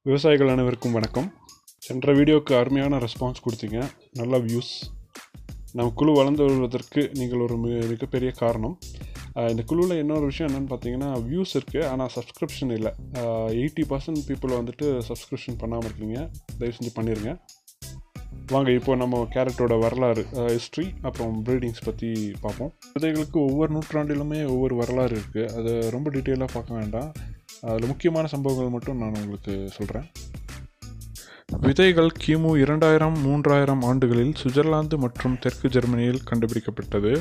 விவசாயிகள் அனைவருக்கும் வணக்கம் சென்ற வீடியோவுக்கு அருமையான ரெஸ்பான்ஸ் கொடுத்தீங்க நல்ல வியூஸ் நம்ம குழு வளர்ந்து வருவதற்கு நீங்கள் ஒரு மிக மிகப்பெரிய காரணம் ஆஹ் இந்த குழுவில் இன்னொரு விஷயம் என்னென்னு பார்த்தீங்கன்னா வியூஸ் இருக்குது ஆனால் சப்ஸ்கிரிப்ஷன் இல்லை எயிட்டி பர்சன்ட் பீப்புள் வந்துட்டு சப்ஸ்கிரிப்ஷன் பண்ணாமல் இருக்கீங்க தயவு செஞ்சு பண்ணிடுங்க வாங்க இப்போ நம்ம கேரட்டோட வரலாறு ஹிஸ்ட்ரி அப்புறம் ப்ரீடிங்ஸ் பற்றி பார்ப்போம் விதைகளுக்கு ஒவ்வொரு நூற்றாண்டிலுமே ஒவ்வொரு வரலாறு இருக்குது அதை ரொம்ப டீட்டெயிலாக பார்க்க வேண்டாம் அதில் முக்கியமான சம்பவங்கள் மட்டும் நான் உங்களுக்கு சொல்கிறேன் விதைகள் கிமு இரண்டாயிரம் மூன்றாயிரம் ஆண்டுகளில் சுவிட்சர்லாந்து மற்றும் தெற்கு ஜெர்மனியில் கண்டுபிடிக்கப்பட்டது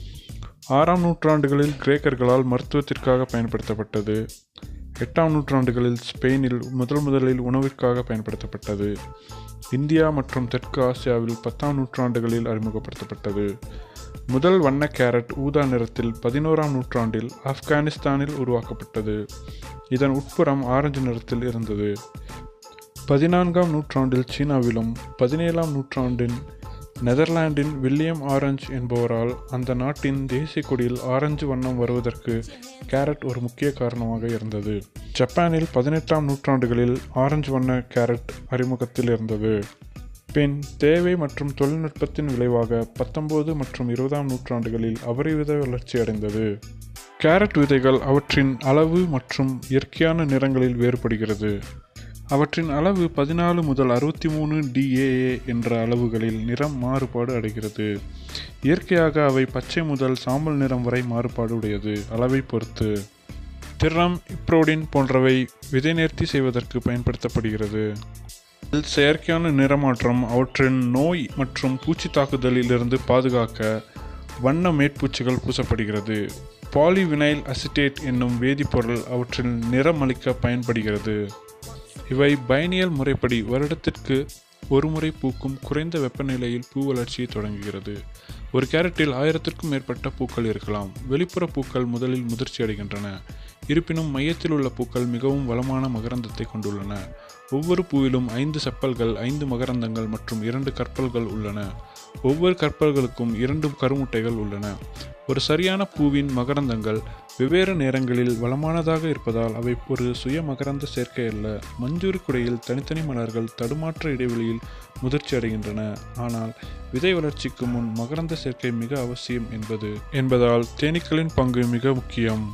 ஆறாம் நூற்றாண்டுகளில் கிரேக்கர்களால் மருத்துவத்திற்காக பயன்படுத்தப்பட்டது எட்டாம் நூற்றாண்டுகளில் ஸ்பெயினில் முதல் முதலில் உணவிற்காக பயன்படுத்தப்பட்டது இந்தியா மற்றும் தெற்கு ஆசியாவில் பத்தாம் நூற்றாண்டுகளில் அறிமுகப்படுத்தப்பட்டது முதல் வண்ண கேரட் ஊதா நிறத்தில் பதினோராம் நூற்றாண்டில் ஆப்கானிஸ்தானில் உருவாக்கப்பட்டது இதன் உட்புறம் ஆரஞ்சு நிறத்தில் இருந்தது பதினான்காம் நூற்றாண்டில் சீனாவிலும் பதினேழாம் நூற்றாண்டின் நெதர்லாந்தின் வில்லியம் ஆரஞ்ச் என்பவரால் அந்த நாட்டின் தேசிய கொடியில் ஆரஞ்சு வண்ணம் வருவதற்கு கேரட் ஒரு முக்கிய காரணமாக இருந்தது ஜப்பானில் பதினெட்டாம் நூற்றாண்டுகளில் ஆரஞ்சு வண்ண கேரட் அறிமுகத்தில் இருந்தது பின் தேவை மற்றும் தொழில்நுட்பத்தின் விளைவாக பத்தொன்பது மற்றும் இருபதாம் நூற்றாண்டுகளில் அபரிவித வளர்ச்சி அடைந்தது கேரட் விதைகள் அவற்றின் அளவு மற்றும் இயற்கையான நிறங்களில் வேறுபடுகிறது அவற்றின் அளவு பதினாலு முதல் அறுபத்தி மூணு டிஏஏ என்ற அளவுகளில் நிறம் மாறுபாடு அடைகிறது இயற்கையாக அவை பச்சை முதல் சாம்பல் நிறம் வரை மாறுபாடு உடையது அளவை பொறுத்து திரம் இப்ரோடின் போன்றவை விதை நேர்த்தி செய்வதற்கு பயன்படுத்தப்படுகிறது இதில் செயற்கையான நிறமாற்றம் அவற்றின் நோய் மற்றும் பூச்சி தாக்குதலிலிருந்து பாதுகாக்க வண்ண மேற்பூச்சிகள் பூசப்படுகிறது பாலிவினைல் அசிட்டேட் என்னும் வேதிப்பொருள் அவற்றில் நிறமளிக்க பயன்படுகிறது இவை பயனியல் முறைப்படி வருடத்திற்கு ஒரு முறை பூக்கும் குறைந்த வெப்பநிலையில் பூ வளர்ச்சியை தொடங்குகிறது ஒரு கேரட்டில் ஆயிரத்திற்கும் மேற்பட்ட பூக்கள் இருக்கலாம் வெளிப்புற பூக்கள் முதலில் முதிர்ச்சி அடைகின்றன இருப்பினும் மையத்தில் உள்ள பூக்கள் மிகவும் வளமான மகரந்தத்தை கொண்டுள்ளன ஒவ்வொரு பூவிலும் ஐந்து செப்பல்கள் ஐந்து மகரந்தங்கள் மற்றும் இரண்டு கற்பல்கள் உள்ளன ஒவ்வொரு கற்பல்களுக்கும் இரண்டு கருமுட்டைகள் உள்ளன ஒரு சரியான பூவின் மகரந்தங்கள் வெவ்வேறு நேரங்களில் வளமானதாக இருப்பதால் அவை ஒரு சுய மகரந்த சேர்க்கை அல்ல மஞ்சூரி குடையில் தனித்தனி மலர்கள் தடுமாற்ற இடைவெளியில் முதிர்ச்சி அடைகின்றன ஆனால் விதை வளர்ச்சிக்கு முன் மகரந்த சேர்க்கை மிக அவசியம் என்பது என்பதால் தேனீக்களின் பங்கு மிக முக்கியம்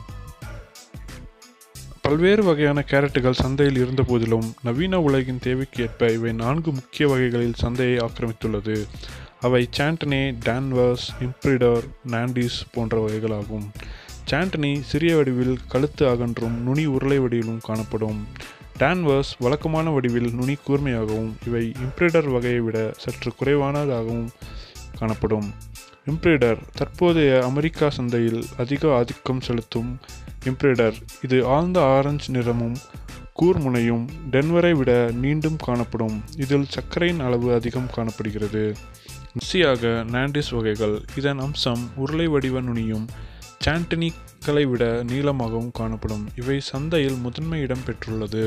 பல்வேறு வகையான கேரட்டுகள் சந்தையில் இருந்த போதிலும் நவீன உலகின் தேவைக்கு ஏற்ப இவை நான்கு முக்கிய வகைகளில் சந்தையை ஆக்கிரமித்துள்ளது அவை சாண்டனே டான்வர்ஸ் இம்ப்ரிடர் நாண்டிஸ் போன்ற வகைகளாகும் சாண்டனி சிறிய வடிவில் கழுத்து அகன்றும் நுனி உருளை வடிவிலும் காணப்படும் டான்வர்ஸ் வழக்கமான வடிவில் நுனி கூர்மையாகவும் இவை இம்ப்ரிடர் வகையை விட சற்று குறைவானதாகவும் காணப்படும் இம்ப்ரிடர் தற்போதைய அமெரிக்கா சந்தையில் அதிக ஆதிக்கம் செலுத்தும் இம்ப்ரிடர் இது ஆழ்ந்த ஆரஞ்சு நிறமும் கூர்முனையும் டென்வரை விட நீண்டும் காணப்படும் இதில் சர்க்கரையின் அளவு அதிகம் காணப்படுகிறது கடைசியாக நாண்டிஸ் வகைகள் இதன் அம்சம் உருளை வடிவ நுனியும் சாண்டனிக்களை விட நீளமாகவும் காணப்படும் இவை சந்தையில் முதன்மை இடம் பெற்றுள்ளது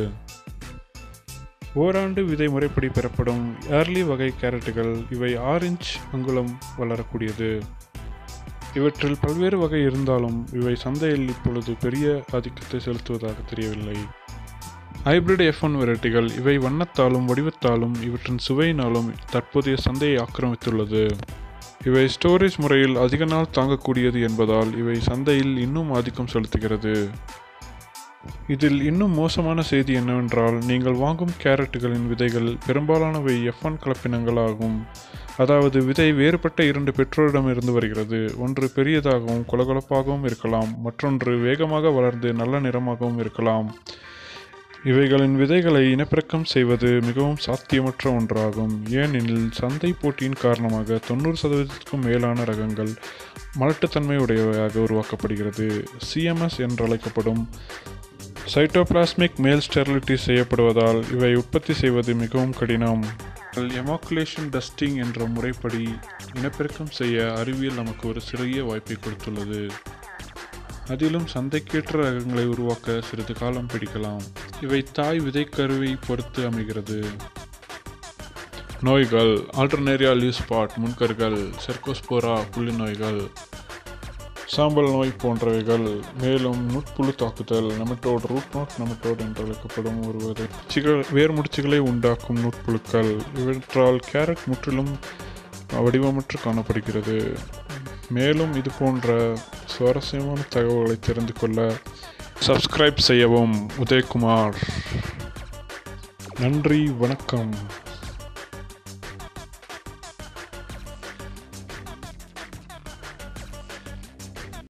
ஓராண்டு விதை முறைப்படி பெறப்படும் ஏர்லி வகை கேரட்டுகள் இவை ஆரஞ்ச் அங்குலம் வளரக்கூடியது இவற்றில் பல்வேறு வகை இருந்தாலும் இவை சந்தையில் இப்பொழுது பெரிய ஆதிக்கத்தை செலுத்துவதாக தெரியவில்லை ஹைபிரிட் எஃப் ஒன் வெரைட்டிகள் இவை வண்ணத்தாலும் வடிவத்தாலும் இவற்றின் சுவையினாலும் தற்போதைய சந்தையை ஆக்கிரமித்துள்ளது இவை ஸ்டோரேஜ் முறையில் அதிக நாள் தாங்கக்கூடியது என்பதால் இவை சந்தையில் இன்னும் ஆதிக்கம் செலுத்துகிறது இதில் இன்னும் மோசமான செய்தி என்னவென்றால் நீங்கள் வாங்கும் கேரட்டுகளின் விதைகள் பெரும்பாலானவை எஃப் ஒன் கலப்பினங்களாகும் அதாவது விதை வேறுபட்ட இரண்டு பெற்றோரிடமிருந்து வருகிறது ஒன்று பெரியதாகவும் கொலகொலப்பாகவும் இருக்கலாம் மற்றொன்று வேகமாக வளர்ந்து நல்ல நிறமாகவும் இருக்கலாம் இவைகளின் விதைகளை இனப்பெருக்கம் செய்வது மிகவும் சாத்தியமற்ற ஒன்றாகும் ஏனெனில் சந்தை போட்டியின் காரணமாக தொண்ணூறு சதவீதத்திற்கும் மேலான ரகங்கள் மலட்டுத்தன்மை உடையவையாக உருவாக்கப்படுகிறது சிஎம்எஸ் என்றழைக்கப்படும் சைட்டோபிளாஸ்மிக் மேல் ஸ்டெரிலிட்டி செய்யப்படுவதால் இவை உற்பத்தி செய்வது மிகவும் கடினம் எமாக்குலேஷன் டஸ்டிங் என்ற முறைப்படி இனப்பெருக்கம் செய்ய அறிவியல் நமக்கு ஒரு சிறிய வாய்ப்பை கொடுத்துள்ளது அதிலும் சந்தைக்கேற்ற ரகங்களை உருவாக்க சிறிது காலம் பிடிக்கலாம் இவை தாய் விதைக்கருவை பொறுத்து அமைகிறது நோய்கள் ஆல்டர்னேரியா லீவ் ஸ்பாட் முன்கர்கள் செர்கோஸ்போரா புள்ளி நோய்கள் சாம்பல் நோய் போன்றவைகள் மேலும் நுட்புழு தாக்குதல் நெமட்டோடு ரூட் நாட் நெமட்டோடு என்று அழைக்கப்படும் ஒரு வகை முடிச்சுகள் வேர்முடிச்சுகளை உண்டாக்கும் நுட்புழுக்கள் இவற்றால் கேரட் முற்றிலும் வடிவமற்று காணப்படுகிறது மேலும் இது போன்ற சுவாரஸ்யமான தகவல்களை தெரிந்து கொள்ள சப்ஸ்கிரைப் செய்யவும் உதயகுமார் நன்றி வணக்கம்